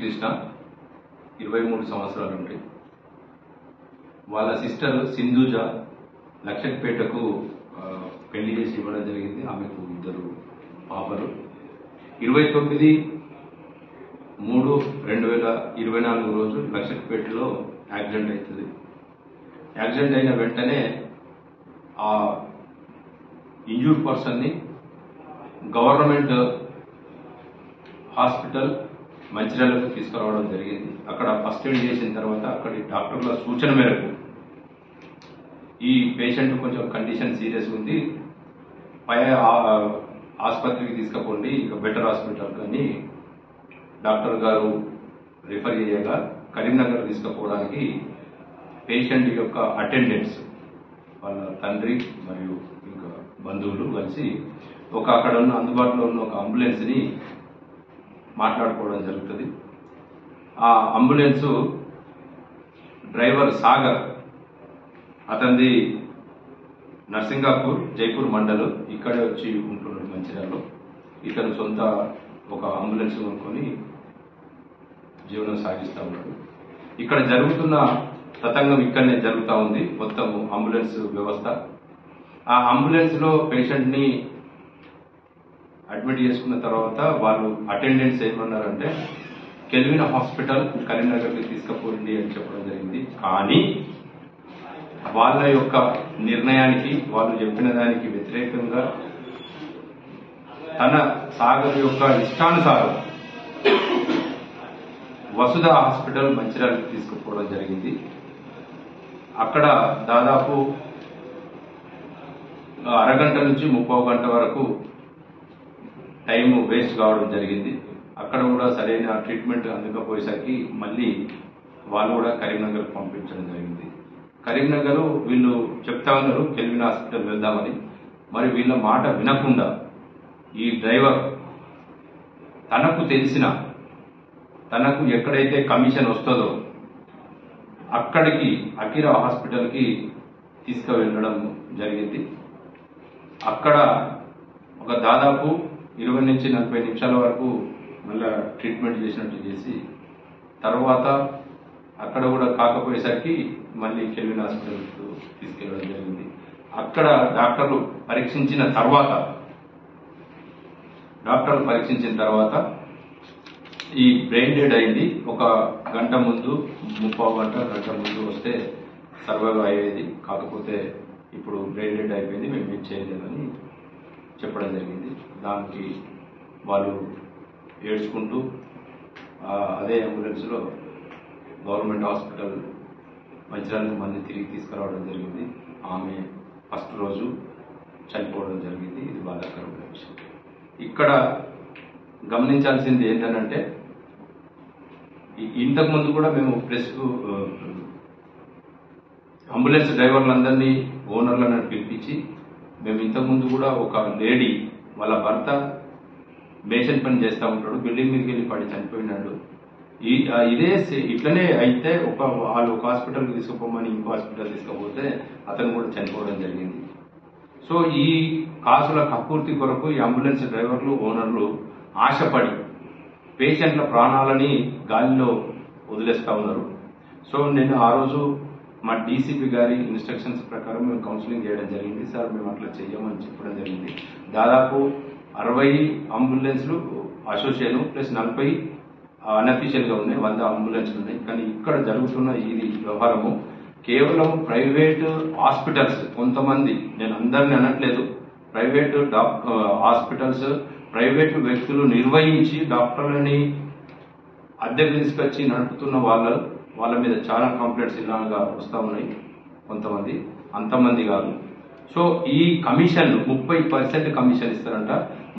శ్రీకృష్ణ ఇరవై మూడు సంవత్సరాలు ఉంటాయి వాళ్ళ సిస్టర్ సింధుజ లక్షపేటకు ఆ, పెళ్లి చేసి ఇవ్వడం జరిగింది ఆమెకు ఇద్దరు పాపలు ఇరవై తొమ్మిది మూడు రెండు వేల ఇరవై నాలుగు రోజు లక్షపేటలో యాక్సిడెంట్ అవుతుంది యాక్సిడెంట్ అయిన వెంటనే ఆ ఇంజూర్డ్ పర్సన్ని గవర్నమెంట్ హాస్పిటల్ మంచిర్యాలకు తీసుకురావడం జరిగింది అక్కడ ఫస్ట్ ఎయిడ్ చేసిన తర్వాత అక్కడి డాక్టర్ల సూచన మేరకు ఈ పేషెంట్ కొంచెం కండిషన్ సీరియస్ ఉంది పై ఆ- ఆసుపత్రికి తీసుకుపోండి ఇక బెటర్ హాస్పిటల్ కానీ డాక్టర్ గారు రిఫర్ చేయగా కరీంనగర్ తీసుకుపోవడానికి పేషెంట్ యొక్క అటెండెంట్స్ వాళ్ళ తండ్రి మరియు ఇంకా బంధువులు కలిసి ఒక అక్కడ ఉన్న అందుబాటులో ఉన్న ఒక అంబులెన్స్ని మాట్లాడుకోవడం జరుగుతుంది ఆ అంబులెన్స్ డ్రైవర్ సాగర్ అతనిది నర్సింగాపూర్ జైపూర్ మండలం ఇక్కడే వచ్చి ఉంటున్నాడు మంచిర్యాలలో ఇతను సొంత ఒక అంబులెన్స్ కొనుక్కొని జీవనం సాగిస్తూ ఉన్నాడు ఇక్కడ జరుగుతున్న తతంగం ఇక్కడనే జరుగుతూ ఉంది మొత్తం అంబులెన్స్ వ్యవస్థ ఆ అంబులెన్స్ లో పేషెంట్ ని అడ్మిట్ చేసుకున్న తర్వాత వాళ్ళు అటెండెంట్స్ ఏమన్నారంటే కెల్విన్ హాస్పిటల్ కరీంనగర్కి తీసుకుపోయింది అని చెప్పడం జరిగింది కానీ వాళ్ళ యొక్క నిర్ణయానికి వాళ్ళు చెప్పిన దానికి వ్యతిరేకంగా తన సాగర్ యొక్క ఇష్టానుసారం వసుధ హాస్పిటల్ మంచిర్యాలకు తీసుకుపోవడం జరిగింది అక్కడ దాదాపు అరగంట నుంచి ముప్పై గంట వరకు టైం వేస్ట్ కావడం జరిగింది అక్కడ కూడా సరైన ట్రీట్మెంట్ అందకపోయేసరికి మళ్ళీ వాళ్ళు కూడా కరీంనగర్ పంపించడం జరిగింది కరీంనగర్ వీళ్ళు చెప్తా ఉన్నారు కెల్విన్ హాస్పిటల్ వెళ్దామని మరి వీళ్ళ మాట వినకుండా ఈ డ్రైవర్ తనకు తెలిసిన తనకు ఎక్కడైతే కమిషన్ వస్తుందో అక్కడికి అకిరా హాస్పిటల్కి తీసుకువెళ్ళడం జరిగింది అక్కడ ఒక దాదాపు ఇరవై నుంచి నలభై నిమిషాల వరకు మళ్ళా ట్రీట్మెంట్ చేసినట్టు చేసి తర్వాత అక్కడ కూడా కాకపోయేసరికి మళ్ళీ కెల్విన్ హాస్పిటల్కు తీసుకెళ్ళడం జరిగింది అక్కడ డాక్టర్లు పరీక్షించిన తర్వాత డాక్టర్లు పరీక్షించిన తర్వాత ఈ బ్రెయిన్ డెడ్ అయింది ఒక గంట ముందు ముప్పై గంట గంట ముందు వస్తే సర్వైవ్ అయ్యేది కాకపోతే ఇప్పుడు బ్రెయిన్ డెడ్ అయిపోయింది మేము ఏం చేయలేదని చెప్పడం జరిగింది దానికి వాళ్ళు ఏడ్చుకుంటూ ఆ, అదే అంబులెన్స్లో గవర్నమెంట్ హాస్పిటల్ మంచిర్యాలకు మంది తిరిగి తీసుకురావడం జరిగింది ఆమె ఫస్ట్ రోజు చనిపోవడం జరిగింది ఇది బాధాకరమైన విషయం ఇక్కడ గమనించాల్సింది ఏంటంటే ఈ- ఇంతకు ముందు కూడా మేము ప్రెస్ అంబులెన్స్ డ్రైవర్లందరినీ ఓనర్లను పిలిపించి మేము ఇంతకు ముందు కూడా ఒక లేడీ వాళ్ళ భర్త మేషన్ పని చేస్తూ ఉంటాడు బిల్డింగ్ మీదకి వెళ్ళి పడి చనిపోయినాడు ఈ ఆ, ఇదే సే- ఇట్లనే అయితే ఒక వాళ్ళు ఒక హాస్పిటల్కి తీసుకుపోమని ఇంకో హాస్పిటల్ తీసుకుపోతే అతను కూడా చనిపోవడం జరిగింది సో ఈ కాసుల కపూర్తి కొరకు ఈ అంబులెన్స్ డ్రైవర్లు ఓనర్లు ఆశపడి పేషెంట్ల ప్రాణాలని గాలిలో వదిలేస్తా ఉన్నారు సో నేను ఆ రోజు మా డీసీపీ గారి ఇన్స్ట్రక్షన్స్ ప్రకారం మేము కౌన్సిలింగ్ చేయడం జరిగింది సార్ మేము అట్లా చెయ్యమని చెప్పడం జరిగింది దాదాపు అరవై అంబులెన్స్లు అసోసియేషన్ ప్లస్ నలభై అన్అఫీషియల్ గా ఉన్నాయి వంద అంబులెన్స్లు ఉన్నాయి కానీ ఇక్కడ జరుగుతున్న ఇది వ్యవహారము కేవలం ప్రైవేట్ హాస్పిటల్స్ కొంతమంది నేను అందరిని అనట్లేదు ప్రైవేట్ డాక్ హాస్పిటల్స్ ప్రైవేట్ వ్యక్తులు నిర్వహించి డాక్టర్లని అద్దెకు తీసుకొచ్చి నడుపుతున్న వాళ్ళ వాళ్ళ మీద చాలా కంప్లైంట్స్ ఇలాగా వస్తూ ఉన్నాయి కొంతమంది అంతమంది కాదు సో ఈ కమిషన్ ముప్పై పర్సెంట్ కమిషన్ ఇస్తారంట